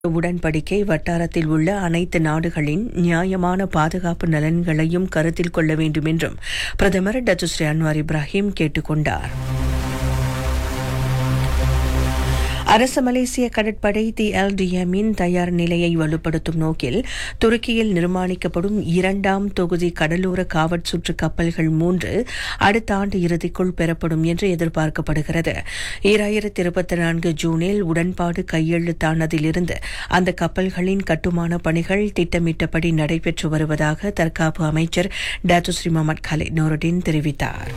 உடன்படிக்கை வட்டாரத்தில் உள்ள அனைத்து நாடுகளின் நியாயமான பாதுகாப்பு நலன்களையும் கருத்தில் கொள்ள வேண்டும் என்றும் பிரதமர் டத்துஸ்ரீ அன்வார் இப்ராஹிம் கேட்டுக் கொண்டார் அரசு மலேசிய கடற்படை தி எல்டிஎம்மின் தயார் நிலையை வலுப்படுத்தும் நோக்கில் துருக்கியில் நிர்மாணிக்கப்படும் இரண்டாம் தொகுதி கடலோர காவற் சுற்று கப்பல்கள் மூன்று அடுத்த ஆண்டு இறுதிக்குள் பெறப்படும் என்று எதிர்பார்க்கப்படுகிறது ஈராயிரத்தி இருபத்தி நான்கு ஜூனில் உடன்பாடு கையெழுத்தானதிலிருந்து அந்த கப்பல்களின் கட்டுமான பணிகள் திட்டமிட்டபடி நடைபெற்று வருவதாக தற்காப்பு அமைச்சர் டாத்துஸ்ரீ முகமது கலித் நூருடீன் தெரிவித்தார்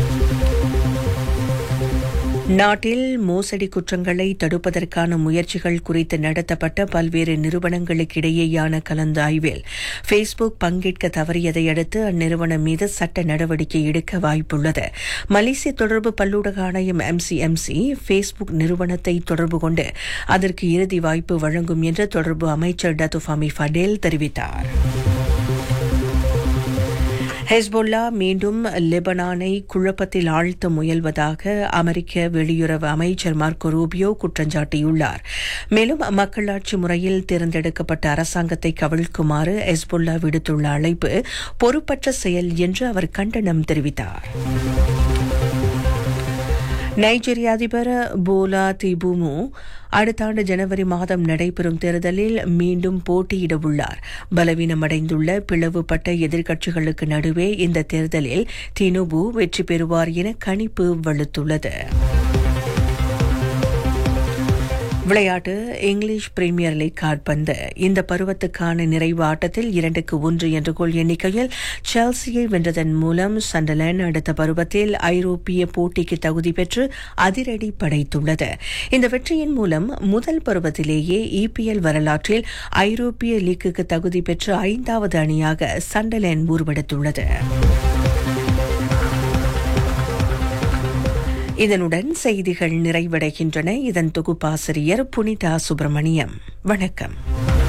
நாட்டில் மோசடி குற்றங்களை தடுப்பதற்கான முயற்சிகள் குறித்து நடத்தப்பட்ட பல்வேறு நிறுவனங்களுக்கிடையேயான கலந்தாய்வில் ஃபேஸ்புக் பங்கேற்க தவறியதை அடுத்து அந்நிறுவனம் மீது சட்ட நடவடிக்கை எடுக்க வாய்ப்புள்ளது மலேசிய தொடர்பு பல்லூடக ஆணையம் எம்சிஎம்சி ஃபேஸ்புக் நிறுவனத்தை தொடர்பு கொண்டு அதற்கு இறுதி வாய்ப்பு வழங்கும் என்று தொடர்பு அமைச்சர் டத்துஃபாமி ஃபடேல் தெரிவித்தார் ஹெஸ்பொல்லா மீண்டும் லெபனானை குழப்பத்தில் ஆழ்த்த முயல்வதாக அமெரிக்க வெளியுறவு அமைச்சர் மார்க்கோ ரூபியோ குற்றஞ்சாட்டியுள்ளார் மேலும் மக்களாட்சி முறையில் தேர்ந்தெடுக்கப்பட்ட அரசாங்கத்தை கவிழ்க்குமாறு ஹெஸ்பொல்லா விடுத்துள்ள அழைப்பு பொறுப்பற்ற செயல் என்று அவர் கண்டனம் தெரிவித்தார் நைஜீரிய அதிபர் போலா திபுமு அடுத்த ஆண்டு ஜனவரி மாதம் நடைபெறும் தேர்தலில் மீண்டும் போட்டியிட உள்ளார் பலவீனமடைந்துள்ள பிளவுபட்ட எதிர்க்கட்சிகளுக்கு நடுவே இந்த தேர்தலில் தினுபு வெற்றி பெறுவார் என கணிப்பு வலுத்துள்ளது விளையாட்டு இங்கிலீஷ் பிரீமியர் லீக் கால்பந்து இந்த பருவத்துக்கான நிறைவு ஆட்டத்தில் இரண்டுக்கு ஒன்று என்ற கோல் எண்ணிக்கையில் செல்சியை வென்றதன் மூலம் சண்டர்லேண்ட் அடுத்த பருவத்தில் ஐரோப்பிய போட்டிக்கு தகுதி பெற்று அதிரடி படைத்துள்ளது இந்த வெற்றியின் மூலம் முதல் பருவத்திலேயே இபிஎல் வரலாற்றில் ஐரோப்பிய லீக்குக்கு தகுதி பெற்ற ஐந்தாவது அணியாக சண்டர்லேண்ட் உருவெடுத்துள்ளது இதனுடன் செய்திகள் நிறைவடைகின்றன இதன் தொகுப்பாசிரியர் புனிதா சுப்பிரமணியம் வணக்கம்